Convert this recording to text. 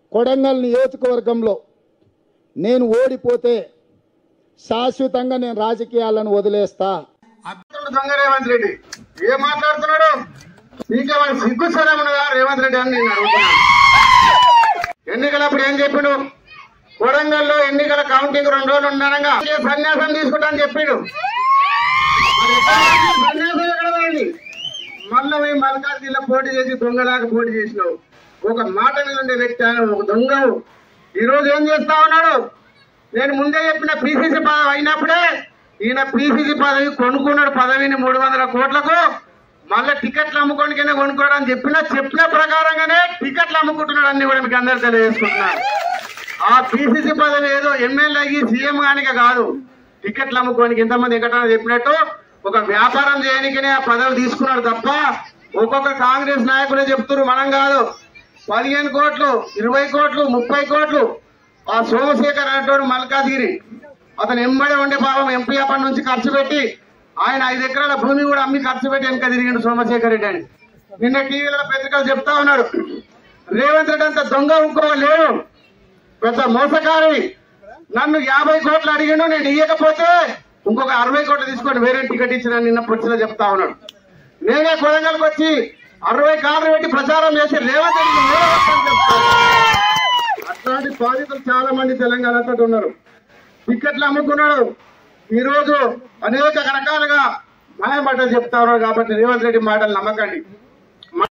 కొడంగల్ నియోజకవర్గంలో నేను ఓడిపోతే శాశ్వతంగా నేను రాజకీయాలను వదిలేస్తా అభ్యర్థుడు దొంగ రేవంత్ రెడ్డి ఏం మాట్లాడుతున్నాడు నీకేమైనా సిగ్గు స్వరం ఉన్నదా రేవంత్ రెడ్డి అని నేను అడుగుతున్నాను ఎన్నికలప్పుడు ఏం చెప్పిండు కొడంగల్లో ఎన్నికల కౌంటింగ్ రెండు రోజులు ఉండగా సన్యాసం తీసుకుంటా అని చెప్పిండు మరి ఎక్కడ ఉంది? సన్యాసం ఎక్కడ పోయింది? మళ్ళా పోయి మల్కాజ్గిరిలో పోటీ చేసి దొంగలాగా పోటీ చేసినావు ఒక మాట మీద ఉండే వ్యక్తి ఆయన ఒక దొంగవు ఈ రోజు ఏం చేస్తా ఉన్నాడు నేను ముందే చెప్పిన పిసిసి పదవి అయినప్పుడే ఈయన పిసిసి పదవి కొనుక్కున్నాడు పదవిని మూడు వందల కోట్లకు మళ్ళీ టికెట్లు అమ్ముకోనికైనా కొనుక్కోవడం అని చెప్పిన చెప్పిన ప్రకారంగానే టికెట్లు అమ్ముకుంటున్నాడు అన్ని కూడా మీకు అందరు తెలియజేసుకుంటున్నారు ఆ పిసిసి పదవి ఏదో ఎమ్మెల్యేకి సీఎం గానిక కాదు టికెట్లు అమ్ముకోనికి ఎంతమంది ఎక్కడో చెప్పినట్టు ఒక వ్యాపారం చేయడానికనే ఆ పదవి తీసుకున్నాడు తప్ప ఒక్కొక్క కాంగ్రెస్ నాయకులే చెప్తున్నారు మనం కాదు పదిహేను కోట్లు ఇరవై కోట్లు ముప్పై కోట్లు ఆ సోమశేఖర్ అనేటోడు మల్కాజ్గిరి అతను ఎంబడే ఉండే పాపం ఎంపీ అప్పటి నుంచి ఖర్చు పెట్టి ఆయన ఐదు ఎకరాల భూమి కూడా అమ్మి ఖర్చు పెట్టి వెనక తిరిగిండు సోమశేఖర్ రెడ్డి అని నిన్న టీవీలో పత్రికలు చెప్తా ఉన్నాడు రేవంత్ రెడ్డి అంత దొంగ ఇంకో లేడు పెద్ద మోసకారి నన్ను యాభై కోట్లు అడిగాను నేను ఇయ్యకపోతే ఇంకొక అరవై కోట్లు తీసుకొని వేరే టికెట్ ఇచ్చిన నిన్న పొచ్చిలో చెప్తా ఉన్నాడు నేనే కొడంగల్కి వచ్చి అరవై కార్లు పెట్టి ప్రచారం చేసి రేవంత్ రెడ్డికి మూడవస్థానం చెప్తాను అట్లాంటి బాధితులు చాలా మంది తెలంగాణతో ఉన్నారు టికెట్లు అమ్ముకున్నాడు ఈ రోజు అనేక రకాలుగా మాయమాటలు చెప్తా ఉన్నారు కాబట్టి రేవంత్ రెడ్డి మాటలు నమ్మకండి